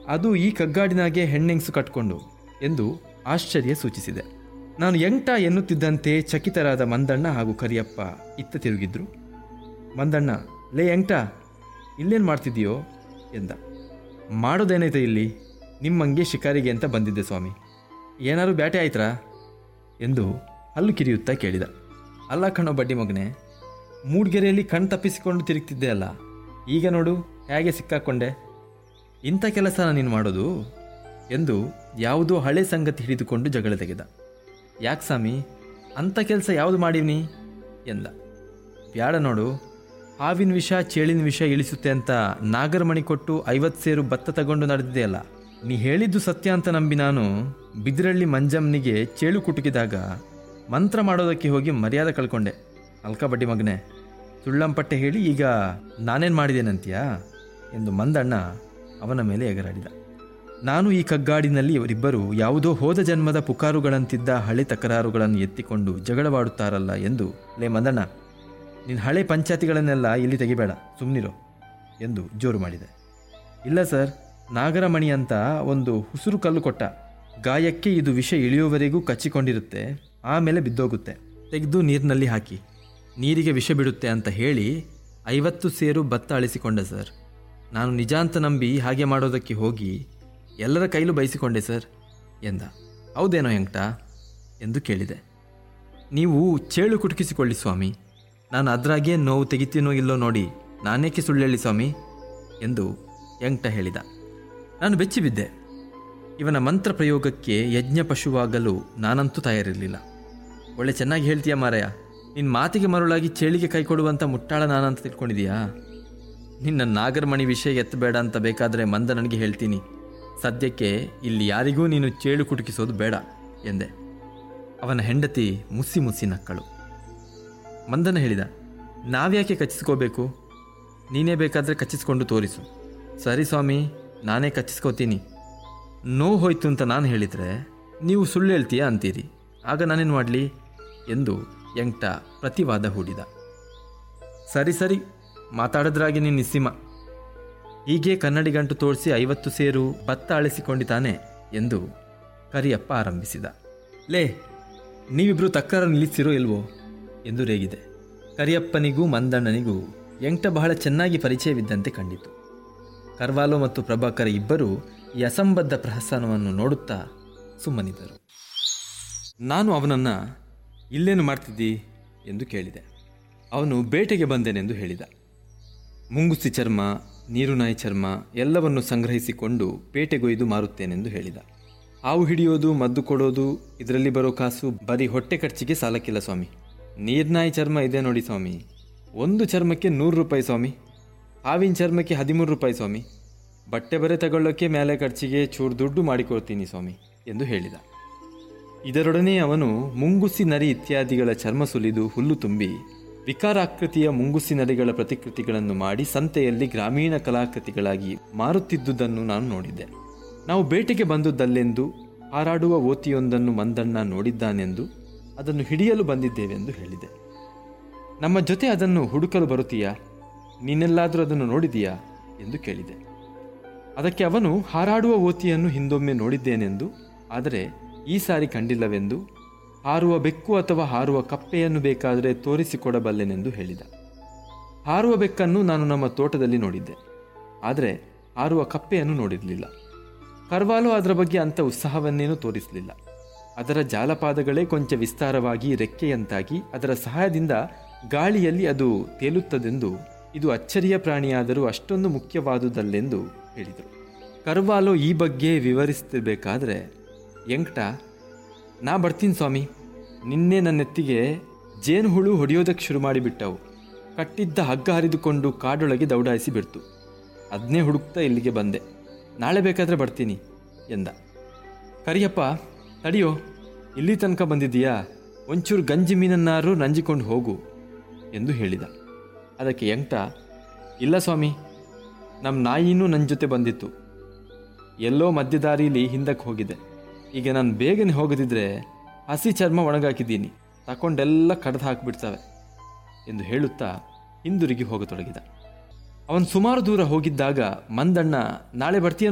ಅದು ಈ ಕಗ್ಗಾಡಿನಾಗೆ ಹೆಣ್ಣೆಂಗ್ಸು ಕಟ್ಕೊಂಡು ಎಂದು ಆಶ್ಚರ್ಯ ಸೂಚಿಸಿದೆ ನಾನು ಎಂಟ ಎನ್ನುತ್ತಿದ್ದಂತೆ ಚಕಿತರಾದ ಮಂದಣ್ಣ ಹಾಗೂ ಕರಿಯಪ್ಪ ಇತ್ತ ತಿರುಗಿದ್ರು ಮಂದಣ್ಣ ಲೇ ಎಂಟ ಇಲ್ಲೇನು ಮಾಡ್ತಿದ್ದೀಯೋ ಎಂದ ಮಾಡೋದೇನೈತೆ ಇಲ್ಲಿ ನಿಮ್ಮಂಗೆ ಶಿಕಾರಿಗೆ ಅಂತ ಬಂದಿದ್ದೆ ಸ್ವಾಮಿ ಏನಾರು ಬ್ಯಾಟೆ ಆಯ್ತ್ರಾ ಎಂದು ಹಲ್ಲು ಕಿರಿಯುತ್ತಾ ಕೇಳಿದ ಅಲ್ಲ ಕಣೋ ಬಡ್ಡಿ ಮಗನೆ ಮೂಡ್ಗೆರೆಯಲ್ಲಿ ಕಣ್ ತಪ್ಪಿಸಿಕೊಂಡು ತಿರುಗ್ತಿದ್ದೆ ಅಲ್ಲ ಈಗ ನೋಡು ಹೇಗೆ ಸಿಕ್ಕಾಕೊಂಡೆ ಇಂಥ ಕೆಲಸ ನೀನು ಮಾಡೋದು ಎಂದು ಯಾವುದೋ ಹಳೆ ಸಂಗತಿ ಹಿಡಿದುಕೊಂಡು ಜಗಳ ತೆಗೆದ ಯಾಕೆ ಸ್ವಾಮಿ ಅಂಥ ಕೆಲಸ ಯಾವುದು ಮಾಡೀವ್ನಿ ಎಂದ ಬ್ಯಾಡ ನೋಡು ಹಾವಿನ ವಿಷ ಚೇಳಿನ ವಿಷ ಇಳಿಸುತ್ತೆ ಅಂತ ನಾಗರಮಣಿ ಕೊಟ್ಟು ಐವತ್ತು ಸೇರು ಭತ್ತ ತಗೊಂಡು ನಡೆದಿದೆಯಲ್ಲ ನೀ ಹೇಳಿದ್ದು ಸತ್ಯ ಅಂತ ನಂಬಿ ನಾನು ಬಿದಿರಳ್ಳಿ ಮಂಜಮ್ಮನಿಗೆ ಚೇಳು ಕುಟುಕಿದಾಗ ಮಂತ್ರ ಮಾಡೋದಕ್ಕೆ ಹೋಗಿ ಮರ್ಯಾದೆ ಕಳ್ಕೊಂಡೆ ಅಲ್ಕ ಬಡ್ಡಿ ಮಗನೆ ಸುಳ್ಳಂಪಟ್ಟೆ ಹೇಳಿ ಈಗ ನಾನೇನು ಮಾಡಿದ್ದೇನಂತೀಯಾ ಎಂದು ಮಂದಣ್ಣ ಅವನ ಮೇಲೆ ಎಗರಾಡಿದ ನಾನು ಈ ಕಗ್ಗಾಡಿನಲ್ಲಿ ಇವರಿಬ್ಬರು ಯಾವುದೋ ಹೋದ ಜನ್ಮದ ಪುಕಾರುಗಳಂತಿದ್ದ ಹಳೆ ತಕರಾರುಗಳನ್ನು ಎತ್ತಿಕೊಂಡು ಜಗಳವಾಡುತ್ತಾರಲ್ಲ ಎಂದು ಲೇ ಮಂದಣ್ಣ ನಿನ್ನ ಹಳೆ ಪಂಚಾಯತಿಗಳನ್ನೆಲ್ಲ ಇಲ್ಲಿ ತೆಗಿಬೇಡ ಸುಮ್ಮನಿರೋ ಎಂದು ಜೋರು ಮಾಡಿದೆ ಇಲ್ಲ ಸರ್ ನಾಗರಮಣಿ ಅಂತ ಒಂದು ಹುಸುರು ಕಲ್ಲು ಕೊಟ್ಟ ಗಾಯಕ್ಕೆ ಇದು ವಿಷ ಇಳಿಯುವವರೆಗೂ ಕಚ್ಚಿಕೊಂಡಿರುತ್ತೆ ಆಮೇಲೆ ಬಿದ್ದೋಗುತ್ತೆ ತೆಗೆದು ನೀರಿನಲ್ಲಿ ಹಾಕಿ ನೀರಿಗೆ ವಿಷ ಬಿಡುತ್ತೆ ಅಂತ ಹೇಳಿ ಐವತ್ತು ಸೇರು ಭತ್ತ ಅಳಿಸಿಕೊಂಡೆ ಸರ್ ನಾನು ನಿಜ ಅಂತ ನಂಬಿ ಹಾಗೆ ಮಾಡೋದಕ್ಕೆ ಹೋಗಿ ಎಲ್ಲರ ಕೈಲೂ ಬಯಸಿಕೊಂಡೆ ಸರ್ ಎಂದ ಹೌದೇನೋ ಹೆಂಗ್ಟ ಎಂದು ಕೇಳಿದೆ ನೀವು ಚೇಳು ಕುಟುಕಿಸಿಕೊಳ್ಳಿ ಸ್ವಾಮಿ ನಾನು ಅದ್ರಾಗೆ ನೋವು ತೆಗಿತೀನೋ ಇಲ್ಲೋ ನೋಡಿ ನಾನೇಕೆ ಸುಳ್ಳು ಹೇಳಿ ಸ್ವಾಮಿ ಎಂದು ಯಂಗ್ಟ ಹೇಳಿದ ನಾನು ಬೆಚ್ಚಿಬಿದ್ದೆ ಇವನ ಮಂತ್ರ ಪ್ರಯೋಗಕ್ಕೆ ಯಜ್ಞ ಪಶುವಾಗಲು ನಾನಂತೂ ತಯಾರಿರಲಿಲ್ಲ ಒಳ್ಳೆ ಚೆನ್ನಾಗಿ ಹೇಳ್ತೀಯ ಮಾರಯ್ಯ ನಿನ್ನ ಮಾತಿಗೆ ಮರುಳಾಗಿ ಚೇಳಿಗೆ ಕೈ ಕೊಡುವಂಥ ಮುಟ್ಟಾಳ ನಾನಂತ ತಿಳ್ಕೊಂಡಿದೀಯಾ ನಿನ್ನ ನಾಗರಮಣಿ ವಿಷಯ ಎತ್ತಬೇಡ ಅಂತ ಬೇಕಾದರೆ ಮಂದ ನನಗೆ ಹೇಳ್ತೀನಿ ಸದ್ಯಕ್ಕೆ ಇಲ್ಲಿ ಯಾರಿಗೂ ನೀನು ಚೇಳು ಕುಟುಕಿಸೋದು ಬೇಡ ಎಂದೆ ಅವನ ಹೆಂಡತಿ ಮುಸಿ ಮುಸಿ ನಕ್ಕಳು ಮಂದನ ಹೇಳಿದ ನಾವ್ಯಾಕೆ ಕಚ್ಚಿಸ್ಕೋಬೇಕು ನೀನೇ ಬೇಕಾದರೆ ಕಚ್ಚಿಸ್ಕೊಂಡು ತೋರಿಸು ಸರಿ ಸ್ವಾಮಿ ನಾನೇ ಕಚ್ಚಿಸ್ಕೋತೀನಿ ನೋವು ಹೋಯ್ತು ಅಂತ ನಾನು ಹೇಳಿದರೆ ನೀವು ಸುಳ್ಳು ಹೇಳ್ತೀಯಾ ಅಂತೀರಿ ಆಗ ನಾನೇನು ಮಾಡಲಿ ಎಂದು ಯಂಗ್ಟ ಪ್ರತಿವಾದ ಹೂಡಿದ ಸರಿ ಸರಿ ಮಾತಾಡಿದ್ರಾಗೆ ನೀನು ನಿಸ್ಸಿಮ ಹೀಗೆ ಕನ್ನಡಿಗಂಟು ತೋರಿಸಿ ಐವತ್ತು ಸೇರು ಭತ್ತ ಅಳಿಸಿಕೊಂಡಿತಾನೆ ಎಂದು ಕರಿಯಪ್ಪ ಆರಂಭಿಸಿದ ಲೇ ನೀವಿಬ್ರು ತಕ್ಕರ ನಿಲ್ಲಿಸಿರೋ ಇಲ್ವೋ ಎಂದು ರೇಗಿದೆ ಕರಿಯಪ್ಪನಿಗೂ ಮಂದಣ್ಣನಿಗೂ ಎಂಟ ಬಹಳ ಚೆನ್ನಾಗಿ ಪರಿಚಯವಿದ್ದಂತೆ ಕಂಡಿತು ಕರ್ವಾಲೋ ಮತ್ತು ಪ್ರಭಾಕರ ಇಬ್ಬರೂ ಈ ಅಸಂಬದ್ಧ ಪ್ರಹಸನವನ್ನು ನೋಡುತ್ತಾ ಸುಮ್ಮನಿದ್ದರು ನಾನು ಅವನನ್ನು ಇಲ್ಲೇನು ಮಾಡ್ತಿದ್ದಿ ಎಂದು ಕೇಳಿದೆ ಅವನು ಬೇಟೆಗೆ ಬಂದೆನೆಂದು ಹೇಳಿದ ಮುಂಗುಸಿ ಚರ್ಮ ನೀರುನಾಯಿ ಚರ್ಮ ಎಲ್ಲವನ್ನು ಸಂಗ್ರಹಿಸಿಕೊಂಡು ಪೇಟೆಗೊಯ್ದು ಮಾರುತ್ತೇನೆಂದು ಹೇಳಿದ ಹಾವು ಹಿಡಿಯೋದು ಮದ್ದು ಕೊಡೋದು ಇದರಲ್ಲಿ ಬರೋ ಕಾಸು ಬರೀ ಹೊಟ್ಟೆ ಖರ್ಚಿಗೆ ಸಾಲಕ್ಕಿಲ್ಲ ಸ್ವಾಮಿ ನೀರ್ನಾಯಿ ಚರ್ಮ ಇದೆ ನೋಡಿ ಸ್ವಾಮಿ ಒಂದು ಚರ್ಮಕ್ಕೆ ನೂರು ರೂಪಾಯಿ ಸ್ವಾಮಿ ಹಾವಿನ ಚರ್ಮಕ್ಕೆ ಹದಿಮೂರು ರೂಪಾಯಿ ಸ್ವಾಮಿ ಬಟ್ಟೆ ಬರೆ ತಗೊಳ್ಳೋಕ್ಕೆ ಮೇಲೆ ಖರ್ಚಿಗೆ ಚೂರು ದುಡ್ಡು ಮಾಡಿಕೊಡ್ತೀನಿ ಸ್ವಾಮಿ ಎಂದು ಹೇಳಿದ ಇದರೊಡನೆ ಅವನು ಮುಂಗುಸಿ ನರಿ ಇತ್ಯಾದಿಗಳ ಚರ್ಮ ಸುಲಿದು ಹುಲ್ಲು ತುಂಬಿ ವಿಕಾರಾಕೃತಿಯ ಮುಂಗುಸಿ ನರಿಗಳ ಪ್ರತಿಕೃತಿಗಳನ್ನು ಮಾಡಿ ಸಂತೆಯಲ್ಲಿ ಗ್ರಾಮೀಣ ಕಲಾಕೃತಿಗಳಾಗಿ ಮಾರುತ್ತಿದ್ದುದನ್ನು ನಾನು ನೋಡಿದ್ದೆ ನಾವು ಬೇಟೆಗೆ ಬಂದುದಲ್ಲೆಂದು ಹಾರಾಡುವ ಓತಿಯೊಂದನ್ನು ಮಂದಣ್ಣ ನೋಡಿದ್ದಾನೆಂದು ಅದನ್ನು ಹಿಡಿಯಲು ಬಂದಿದ್ದೇವೆಂದು ಹೇಳಿದೆ ನಮ್ಮ ಜೊತೆ ಅದನ್ನು ಹುಡುಕಲು ಬರುತ್ತೀಯಾ ನೀನೆಲ್ಲಾದರೂ ಅದನ್ನು ನೋಡಿದೀಯಾ ಎಂದು ಕೇಳಿದೆ ಅದಕ್ಕೆ ಅವನು ಹಾರಾಡುವ ಓತಿಯನ್ನು ಹಿಂದೊಮ್ಮೆ ನೋಡಿದ್ದೇನೆಂದು ಆದರೆ ಈ ಸಾರಿ ಕಂಡಿಲ್ಲವೆಂದು ಹಾರುವ ಬೆಕ್ಕು ಅಥವಾ ಹಾರುವ ಕಪ್ಪೆಯನ್ನು ಬೇಕಾದರೆ ತೋರಿಸಿಕೊಡಬಲ್ಲೆನೆಂದು ಹೇಳಿದ ಹಾರುವ ಬೆಕ್ಕನ್ನು ನಾನು ನಮ್ಮ ತೋಟದಲ್ಲಿ ನೋಡಿದ್ದೆ ಆದರೆ ಹಾರುವ ಕಪ್ಪೆಯನ್ನು ನೋಡಿರಲಿಲ್ಲ ಕರ್ವಾಲೋ ಅದರ ಬಗ್ಗೆ ಅಂಥ ಉತ್ಸಾಹವನ್ನೇನೂ ತೋರಿಸಲಿಲ್ಲ ಅದರ ಜಾಲಪಾದಗಳೇ ಕೊಂಚ ವಿಸ್ತಾರವಾಗಿ ರೆಕ್ಕೆಯಂತಾಗಿ ಅದರ ಸಹಾಯದಿಂದ ಗಾಳಿಯಲ್ಲಿ ಅದು ತೇಲುತ್ತದೆಂದು ಇದು ಅಚ್ಚರಿಯ ಪ್ರಾಣಿಯಾದರೂ ಅಷ್ಟೊಂದು ಮುಖ್ಯವಾದುದಲ್ಲೆಂದು ಹೇಳಿದರು ಕರ್ವಾಲೋ ಈ ಬಗ್ಗೆ ವಿವರಿಸ್ತಿರ್ಬೇಕಾದ್ರೆ ಎಂಕ್ಟ ನಾ ಬರ್ತೀನಿ ಸ್ವಾಮಿ ನಿನ್ನೆ ನನ್ನೆತ್ತಿಗೆ ಜೇನುಹುಳು ಹೊಡೆಯೋದಕ್ಕೆ ಶುರು ಮಾಡಿಬಿಟ್ಟವು ಕಟ್ಟಿದ್ದ ಹಗ್ಗ ಹರಿದುಕೊಂಡು ಕಾಡೊಳಗೆ ದೌಡಾಯಿಸಿ ಬಿಡ್ತು ಅದನ್ನೇ ಹುಡುಕ್ತಾ ಇಲ್ಲಿಗೆ ಬಂದೆ ನಾಳೆ ಬೇಕಾದರೆ ಬರ್ತೀನಿ ಎಂದ ಕರಿಯಪ್ಪ ತಡಿಯೋ ಇಲ್ಲಿ ತನಕ ಬಂದಿದ್ದೀಯಾ ಒಂಚೂರು ಗಂಜಿ ಮೀನನ್ನಾರು ನಂಜಿಕೊಂಡು ಹೋಗು ಎಂದು ಹೇಳಿದ ಅದಕ್ಕೆ ಎಂಕ್ಟ ಇಲ್ಲ ಸ್ವಾಮಿ ನಮ್ಮ ನಾಯಿನೂ ನನ್ನ ಜೊತೆ ಬಂದಿತ್ತು ಎಲ್ಲೋ ಮಧ್ಯದಾರಿಲಿ ಹಿಂದಕ್ಕೆ ಹೋಗಿದೆ ಈಗ ನಾನು ಬೇಗನೆ ಹೋಗದಿದ್ರೆ ಹಸಿ ಚರ್ಮ ಒಣಗಾಕಿದ್ದೀನಿ ತಕೊಂಡೆಲ್ಲ ಕಡ್ದು ಹಾಕಿಬಿಡ್ತವೆ ಎಂದು ಹೇಳುತ್ತಾ ಹಿಂದಿರುಗಿ ಹೋಗತೊಡಗಿದ ಅವನು ಸುಮಾರು ದೂರ ಹೋಗಿದ್ದಾಗ ಮಂದಣ್ಣ ನಾಳೆ ಬರ್ತೀಯ